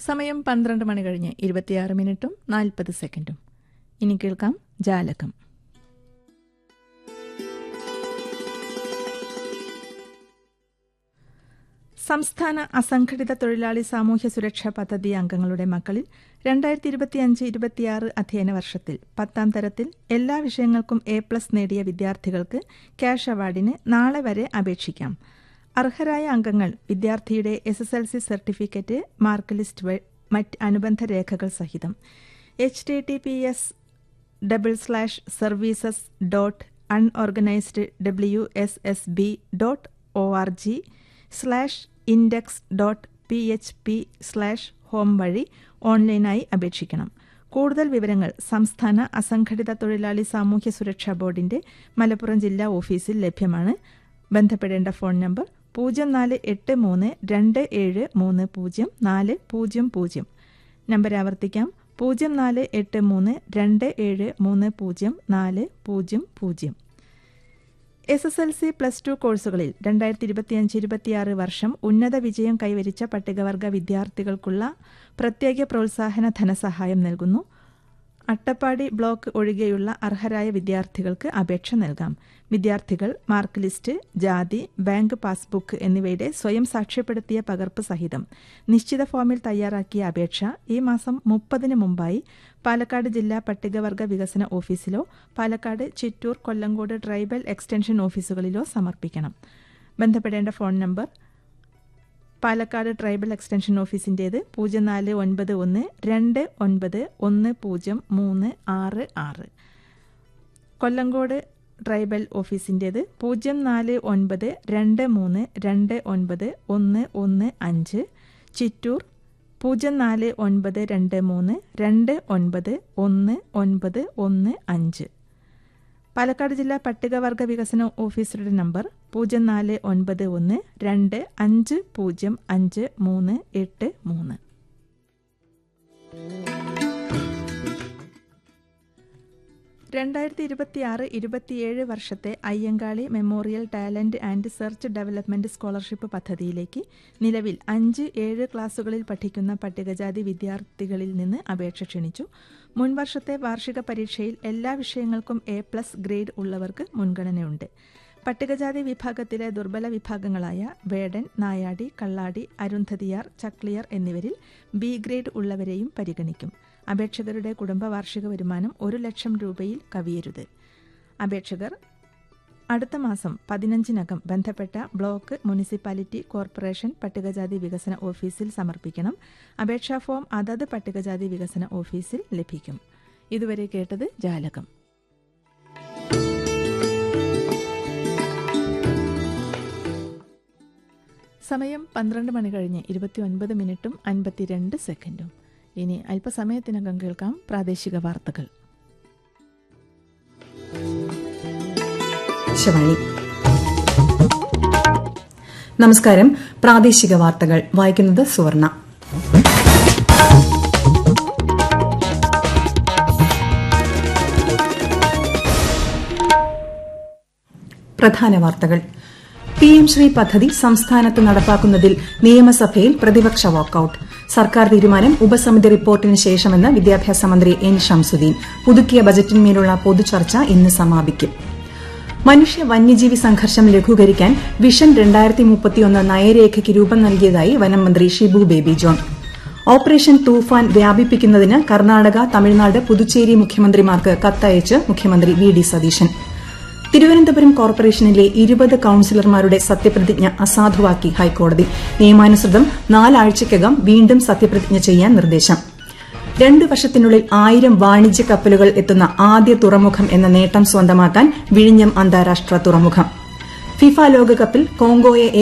സമയം പന്ത്രണ്ട് മണി കഴിഞ്ഞ് ഇരുപത്തിയാറ് മിനിറ്റും നാൽപ്പത് സെക്കൻഡും ഇനി കേൾക്കാം ജാലകം സംസ്ഥാന അസംഘടിത തൊഴിലാളി സാമൂഹ്യ സുരക്ഷാ പദ്ധതി അംഗങ്ങളുടെ മക്കളിൽ രണ്ടായിരത്തി ഇരുപത്തിയഞ്ച് ഇരുപത്തിയാറ് അധ്യയന വർഷത്തിൽ പത്താം തരത്തിൽ എല്ലാ വിഷയങ്ങൾക്കും എ പ്ലസ് നേടിയ വിദ്യാർത്ഥികൾക്ക് ക്യാഷ് അവാർഡിന് നാളെ വരെ അപേക്ഷിക്കാം അർഹരായ അംഗങ്ങൾ വിദ്യാർത്ഥിയുടെ S S L C certificate mark list മറ്റ് അനുബന്ധ രേഖകൾ സഹിതം H T T P S double slash services dot unorganised W S S B dot O R G slash index dot P H P slash home വഴി ഓൺലൈനായി അപേക്ഷിക്കണം കൂടുതൽ വിവരങ്ങൾ സംസ്ഥാന അസംഘടിത തൊഴിലാളി സാമൂഹ്യ സുരക്ഷാ ബോർഡിന്റെ മലപ്പുറം ജില്ലാ ഓഫീസിൽ ലഭ്യമാണ് ബന്ധപ്പെടേണ്ട ഫോൺ നമ്പർ പൂജ്യം നാല് എട്ട് മൂന്ന് രണ്ട് ഏഴ് മൂന്ന് പൂജ്യം നാല് പൂജ്യം പൂജ്യം നമ്പർ ആവർത്തിക്കാം പൂജ്യം നാല് എട്ട് മൂന്ന് രണ്ട് ഏഴ് മൂന്ന് പൂജ്യം നാല് പൂജ്യം പൂജ്യം S S L C plus two കോഴ്സുകളിൽ രണ്ടായിരത്തി ഇരുപത്തിയഞ്ച് ഇരുപത്തിയാറ് വർഷം ഉന്നത വിജയം കൈവരിച്ച പട്ടികവർഗ വിദ്യാർത്ഥികൾക്കുള്ള പ്രത്യേക പ്രോത്സാഹന ധനസഹായം നൽകുന്നു അട്ടപ്പാടി ബ്ലോക്ക് ഒഴികെയുള്ള അർഹരായ വിദ്യാർത്ഥികൾക്ക് അപേക്ഷ നൽകാം വിദ്യാർത്ഥികൾ മാർക്ക് ലിസ്റ്റ് ജാതി ബാങ്ക് പാസ്ബുക്ക് എന്നിവയുടെ സ്വയം സാക്ഷ്യപ്പെടുത്തിയ പകർപ്പ് സഹിതം നിശ്ചിത ഫോമിൽ തയ്യാറാക്കിയ അപേക്ഷ ഈ മാസം മുപ്പതിന് മുമ്പായി പാലക്കാട് ജില്ലാ പട്ടികവർഗ വികസന ഓഫീസിലോ പാലക്കാട് ചിറ്റൂർ കൊല്ലങ്കോട് ട്രൈബൽ എക്സ്റ്റൻഷൻ ഓഫീസുകളിലോ സമർപ്പിക്കണം ബന്ധപ്പെടേണ്ട phone number Palakkad tribal extension ഓഫീസിൻ്റേത് പൂജ്യം നാല് ഒൻപത് ഒന്ന് രണ്ട് ഒൻപത് ഒന്ന് പൂജ്യം മൂന്ന് ആറ് ആറ് കൊല്ലങ്കോട് ട്രൈബൽ ഓഫീസിൻ്റേത് പൂജ്യം നാല് ഒൻപത് രണ്ട് മൂന്ന് രണ്ട് ഒൻപത് ഒന്ന് ഒന്ന് അഞ്ച് ചിറ്റൂർ പൂജ്യം നാല് ഒൻപത് രണ്ട് മൂന്ന് രണ്ട് ഒൻപത് ഒന്ന് ഒൻപത് ഒന്ന് അഞ്ച് പാലക്കാട് ജില്ലാ പട്ടികവർഗ വികസന ഓഫീസറുടെ നമ്പർ പൂജ്യം നാല് ഒൻപത് ഒന്ന് രണ്ട് അഞ്ച് പൂജ്യം അഞ്ച് മൂന്ന് എട്ട് മൂന്ന് രണ്ടായിരത്തി ഇരുപത്തിയാറ് ഇരുപത്തിയേഴ് വർഷത്തെ Ayyankali memorial talent and search development scholarship പദ്ധതിയിലേക്ക് നിലവിൽ അഞ്ച് ഏഴ് ക്ലാസുകളിൽ പഠിക്കുന്ന പട്ടികജാതി വിദ്യാർത്ഥികളിൽ നിന്ന് അപേക്ഷ ക്ഷണിച്ചു മുൻവർഷത്തെ വാർഷിക പരീക്ഷയിൽ എല്ലാ വിഷയങ്ങൾക്കും എ പ്ലസ് ഗ്രേഡ് ഉള്ളവർക്ക് മുൻഗണനയുണ്ട് പട്ടികജാതി വിഭാഗത്തിലെ ദുർബല വിഭാഗങ്ങളായ വേടൻ നായാടി കള്ളാടി അരുന്ധതിയാർ ചക്ലിയർ എന്നിവരിൽ ബി ഗ്രേഡ് ഉള്ളവരെയും പരിഗണിക്കും അപേക്ഷകരുടെ കുടുംബ വാർഷിക വരുമാനം ഒരു ലക്ഷം രൂപയിൽ കവിയരുത് അപേക്ഷകർ അടുത്ത മാസം പതിനഞ്ചിനകം ബന്ധപ്പെട്ട ബ്ലോക്ക് മുനിസിപ്പാലിറ്റി കോർപ്പറേഷൻ പട്ടികജാതി വികസന ഓഫീസിൽ സമർപ്പിക്കണം അപേക്ഷാ ഫോം അതത് പട്ടികജാതി വികസന ഓഫീസിൽ ലഭിക്കും ഇതുവരെ കേട്ടത് ജാലകം സമയം പന്ത്രണ്ട് മണി കഴിഞ്ഞ് ഇരുപത്തിയൊൻപത് മിനിറ്റും അൻപത്തിരണ്ട് സെക്കൻഡും ഇനി അല്പസമയത്തിനകം കേൾക്കാം പ്രാദേശിക വാർത്തകൾ ശവാണി നമസ്കാരം പ്രാദേശിക വാർത്തകൾ വായിക്കുന്നത് സുവർണ പ്രധാന വാർത്തകൾ പി എം ശ്രീ പദ്ധതി സംസ്ഥാനത്ത് നടപ്പാക്കുന്നതിൽ നിയമസഭയിൽ പ്രതിപക്ഷ വാക്കൌട്ട് സർക്കാർ തീരുമാനം ഉപസമിതി റിപ്പോർട്ടിന് ശേഷമെന്ന് വിദ്യാഭ്യാസ മന്ത്രി എൻ ഷംസുദ്ദീൻ പുതുക്കിയ ബജറ്റിന്മേലുള്ള പൊതുചർച്ച ഇന്ന് സമാപിക്കും മനുഷ്യ വന്യജീവി സംഘർഷം ലഘൂകരിക്കാൻ വിഷൻ രണ്ടായിരത്തി മുപ്പത്തിയൊന്ന് നയരേഖയ്ക്ക് രൂപം നൽകിയതായി വനം മന്ത്രി ഷിബു ബേബി ജോൺ ഓപ്പറേഷൻ തൂഫാൻ വ്യാപിപ്പിക്കുന്നതിന് കർണാടക തമിഴ്നാട് പുതുച്ചേരി മുഖ്യമന്ത്രിമാർക്ക് കത്തയച്ച് മുഖ്യമന്ത്രി വി ഡി സതീശൻ തിരുവനന്തപുരം കോർപ്പറേഷനിലെ ഇരുപത് കൌൺസിലർമാരുടെ സത്യപ്രതിജ്ഞ അസാധുവാക്കി ഹൈക്കോടതി നിയമാനുസൃതം നാലാഴ്ചയ്ക്കകം വീണ്ടും സത്യപ്രതിജ്ഞ ചെയ്യാൻ നിർദ്ദേശം രണ്ട് വർഷത്തിനുള്ളിൽ ആയിരം വാണിജ്യ കപ്പലുകൾ എത്തുന്ന ആദ്യ തുറമുഖം എന്ന നേട്ടം സ്വന്തമാക്കാൻ വിഴിഞ്ഞം അന്താരാഷ്ട്ര തുറമുഖം ഫിഫ ലോകകപ്പിൽ കോങ്കോയെ